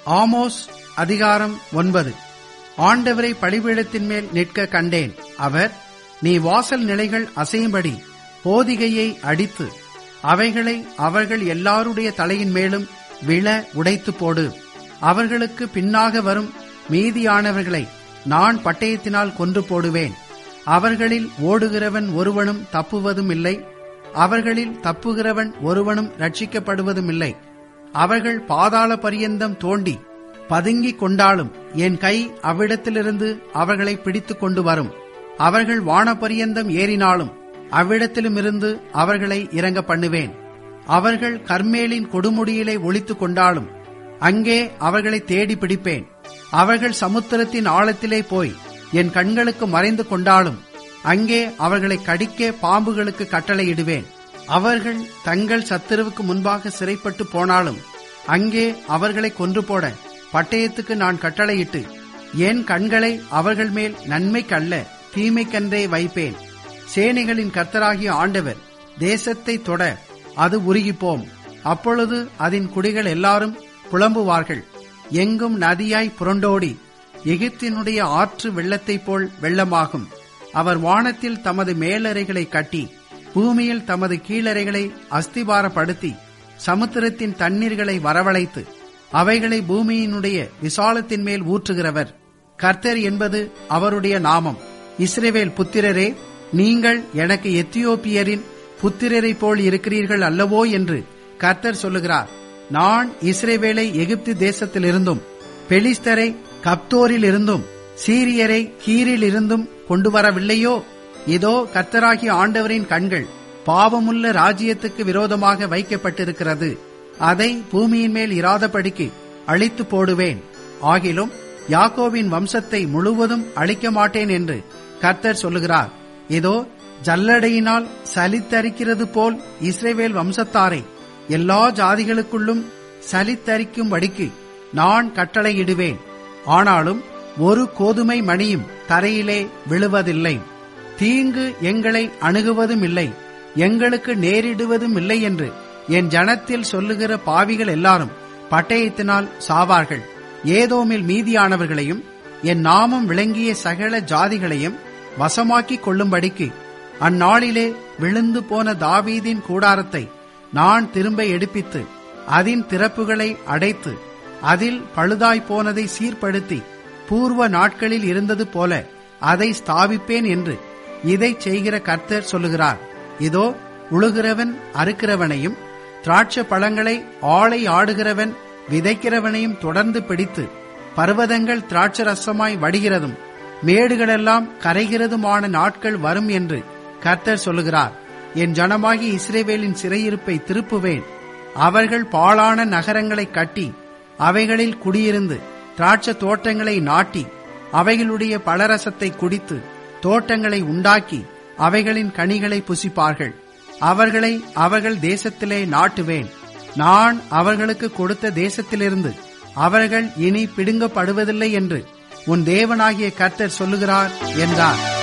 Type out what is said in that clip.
Amos அதிகாரம் ஒன்பது ஆண்டவரை பலிபீடத்தின் மேல் நிற்க கண்டேன் அவர் நீ வாசல் நிலைகள் அசையும்படி போதிகையை அடித்து அவைகளை அவர்கள் எல்லாருடைய தலையின் மேலும் விழ உடைத்து போடு அவர்களுக்கு பின்னாக வரும் மீதியானவர்களை நான் பட்டயத்தினால் கொன்று போடுவேன் அவர்களில் ஓடுகிறவன் ஒருவனும் தப்புவதும் இல்லை அவர்களில் தப்புகிறவன் ஒருவனும் ரட்சிக்கப்படுவதும் இல்லை அவர்கள் பாதாள பரியந்தம் தோண்டி பதுங்கிக் கொண்டாலும் என் கை அவ்விடத்திலிருந்து அவர்களை பிடித்துக் கொண்டு வரும் அவர்கள் வானபரியந்தம் ஏறினாலும் அவ்விடத்திலுமிருந்து அவர்களை இறங்க பண்ணுவேன் அவர்கள் கர்மேலின் கொடுமுடியிலே ஒளித்துக் கொண்டாலும் அங்கே அவர்களை தேடி பிடிப்பேன் அவர்கள் சமுத்திரத்தின் ஆழத்திலே போய் என் கண்களுக்கு மறைந்து கொண்டாலும் அங்கே அவர்களை கடிக்க பாம்புகளுக்கு கட்டளையிடுவேன் அவர்கள் தங்கள் சத்துருவுக்கு முன்பாக சிறைப்பட்டு போனாலும் அங்கே அவர்களை கொன்று போட பட்டயத்துக்கு நான் கட்டளையிட்டு என் கண்களை அவர்கள் மேல் நன்மைக்கல்ல தீமைக்கன்றே வைப்பேன் சேனைகளின் கர்த்தராகிய ஆண்டவர் தேசத்தை தொட அது உருகிப்போம் அப்பொழுது அதன் குடிகள் எல்லாரும் புலம்புவார்கள் எங்கும் நதியாய் புரண்டோடி எகிப்தினுடைய ஆற்று வெள்ளத்தைப் போல் வெள்ளமாகும் அவர் வானத்தில் தமது மேலறைகளை கட்டி பூமியில் தமது கீழறைகளை அஸ்திபாரப்படுத்தி சமுத்திரத்தின் தண்ணீர்களை வரவழைத்து அவைகளை பூமியினுடைய விசாலத்தின் மேல் ஊற்றுகிறவர் கர்த்தர் என்பது அவருடைய நாமம் இஸ்ரேவேல் புத்திரரே நீங்கள் எனக்கு எத்தியோப்பியரின் புத்திரரை போல் இருக்கிறீர்கள் அல்லவோ என்று கர்த்தர் சொல்லுகிறார் நான் இஸ்ரேவேலை எகிப்து தேசத்திலிருந்தும் பெலிஸ்தரை கப்தோரில் இருந்தும் சீரியரை கீரில் இருந்தும் கொண்டு வரவில்லையோ இதோ கர்த்தராகிய ஆண்டவரின் கண்கள் பாவமுள்ள ராஜ்யத்துக்கு விரோதமாக வைக்கப்பட்டிருக்கிறது அதை பூமியின் மேல் இராதபடிக்கு அழித்து போடுவேன் ஆகிலும் யாக்கோவின் வம்சத்தை முழுவதும் அழிக்க மாட்டேன் என்று கர்த்தர் சொல்லுகிறார் இதோ ஜல்லடையினால் சலித்தரிக்கிறது போல் இஸ்ரேவேல் வம்சத்தாரை எல்லா ஜாதிகளுக்குள்ளும் சலித்தரிக்கும்படிக்கு நான் கட்டளையிடுவேன் ஆனாலும் ஒரு கோதுமை மணியும் தரையிலே விழுவதில்லை தீங்கு எங்களை அணுகுவதும் இல்லை எங்களுக்கு நேரிடுவதும் இல்லை என்று என் ஜனத்தில் சொல்லுகிற பாவிகள் எல்லாரும் பட்டயத்தினால் சாவார்கள் ஏதோமில் மீதியானவர்களையும் என் நாமம் விளங்கிய சகல ஜாதிகளையும் வசமாக்கிக் கொள்ளும்படிக்கு அந்நாளிலே விழுந்து போன தாவீதின் கூடாரத்தை நான் திரும்ப எடுப்பித்து அதன் திறப்புகளை அடைத்து அதில் பழுதாய் போனதை சீர்படுத்தி பூர்வ நாட்களில் இருந்தது போல அதை ஸ்தாபிப்பேன் என்று இதை செய்கிற கர்த்தர் சொல்லுகிறார் இதோ உழுகிறவன் அறுக்கிறவனையும் திராட்ச பழங்களை ஆளை ஆடுகிறவன் விதைக்கிறவனையும் தொடர்ந்து பிடித்து பர்வதங்கள் திராட்சரசமாய் வடிகிறதும் மேடுகளெல்லாம் கரைகிறதுமான நாட்கள் வரும் என்று கர்த்தர் சொல்லுகிறார் என் ஜனமாகி இஸ்ரேவேலின் சிறையிருப்பை திருப்புவேன் அவர்கள் பாழான நகரங்களை கட்டி அவைகளில் குடியிருந்து திராட்ச தோட்டங்களை நாட்டி அவைகளுடைய பலரசத்தை குடித்து தோட்டங்களை உண்டாக்கி அவைகளின் கனிகளை புசிப்பார்கள் அவர்களை அவர்கள் தேசத்திலே நாட்டுவேன் நான் அவர்களுக்கு கொடுத்த தேசத்திலிருந்து அவர்கள் இனி பிடுங்கப்படுவதில்லை என்று உன் தேவனாகிய கர்த்தர் சொல்லுகிறார் என்றார்